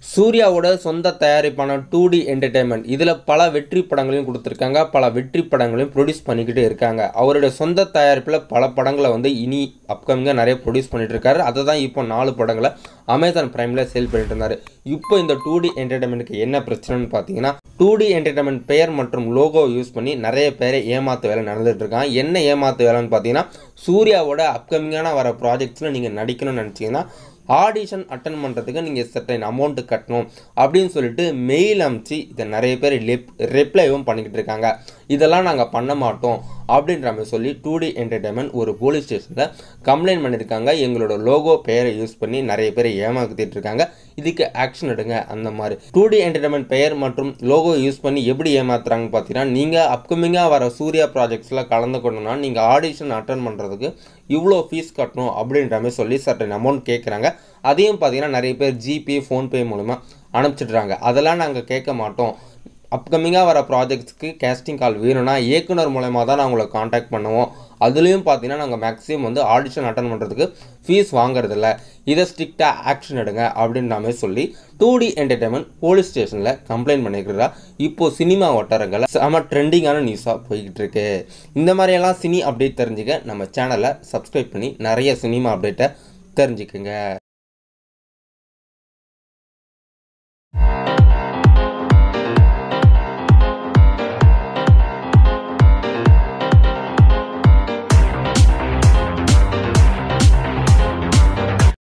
சூர்யாவோட சொந்த தயாரிப்பான two D entertainment இதில் பல வெற்றி படங்களையும் கொடுத்துருக்காங்க பல வெற்றி படங்களையும் ப்ரொடியூஸ் பண்ணிக்கிட்டே இருக்காங்க அவருடைய சொந்த தயாரிப்பில் பல படங்களை வந்து இனி அப்கமிங்காக நிறைய ப்ரொடியூஸ் பண்ணிட்டு இருக்காரு அதை தான் இப்போ நாலு படங்களை அமேசான் பிரைமில் சேல் பண்ணிட்டு இருந்தார் இப்போ இந்த டூ டி என்டர்டைன்மெண்ட்டுக்கு என்ன பிரச்சனைன்னு பார்த்தீங்கன்னா டூ டி என்டர்டைன்மெண்ட் பெயர் மற்றும் லோகோ யூஸ் பண்ணி நிறைய பேரை ஏமாத்து வேலை நடந்துட்டு இருக்காங்க என்ன ஏமாத்து வேலைன்னு பார்த்தீங்கன்னா சூர்யாவோட அப்கமிங்கான வர ப்ராஜெக்ட்ஸில் நீங்கள் நடிக்கணும்னு நினச்சிங்கன்னா ஆடிஷன் அட்டன் பண்ணுறதுக்கு நீங்கள் சர்டைன் அமௌண்ட்டு கட்டணும் அப்படின்னு சொல்லிட்டு மெயில் அனுப்பிச்சு இதை நிறைய பேர் லிப் ரிப்ளைவும் பண்ணிக்கிட்டு இருக்காங்க இதெல்லாம் நாங்கள் பண்ண மாட்டோம் அப்படின்ற மாதிரி சொல்லி டூ டி என்டர்டைன்மெண்ட் ஒரு போலீஸ் ஸ்டேஷனில் கம்ப்ளைண்ட் பண்ணியிருக்காங்க எங்களோட லோகோ பெயரை யூஸ் பண்ணி நிறைய பேரை ஏமாத்திட்டு இருக்காங்க இதுக்கு ஆக்ஷன் எடுங்க அந்த மாதிரி டூ டி என்டர்டைன்மெண்ட் பெயர் மற்றும் லோகோ யூஸ் பண்ணி எப்படி ஏமாத்துறாங்கன்னு பார்த்தீங்கன்னா நீங்கள் அப்கமிங்காக வர சூர்யா ப்ராஜெக்ட்ஸில் கலந்துக்கணும்னா நீங்கள் ஆடிஷன் அட்டன் பண்ணுறதுக்கு இவ்வளோ ஃபீஸ் கட்டணும் அப்படின்ற மாதிரி சொல்லி சர்டன் அமௌண்ட் கேட்குறாங்க அதையும் பார்த்தீங்கன்னா நிறைய பேர் ஜிபே ஃபோன்பே மூலமா அனுப்பிச்சிடுறாங்க அதெல்லாம் நாங்கள் கேட்க மாட்டோம் அப்கமிங்காக வர ப்ராஜெக்ட்ஸ்க்கு கேஸ்டிங் கால் வேணும்னா இயக்குனர் மூலயமா தான் நான் உங்களை காண்டாக்ட் பண்ணுவோம் அதுலேயும் பார்த்தீங்கன்னா நாங்கள் மேக்ஸிமம் வந்து ஆடிஷன் அட்டன் பண்ணுறதுக்கு ஃபீஸ் வாங்குறதில்ல இதை ஸ்ட்ரிக்டாக ஆக்ஷன் எடுங்க அப்படின்ற மாதிரி சொல்லி டூ டி என்டர்டைன்மெண்ட் போலீஸ் ஸ்டேஷனில் கம்ப்ளைண்ட் பண்ணிக்கிறதா இப்போது சினிமா வட்டாரங்களில் செம ட்ரெண்டிங்கான நியூஸாக போய்கிட்டு இருக்கு இந்த மாதிரியெல்லாம் சினி அப்டேட் தெரிஞ்சுக்க நம்ம சேனலை சப்ஸ்கிரைப் பண்ணி நிறைய சினிமா அப்டேட்டை தெரிஞ்சுக்குங்க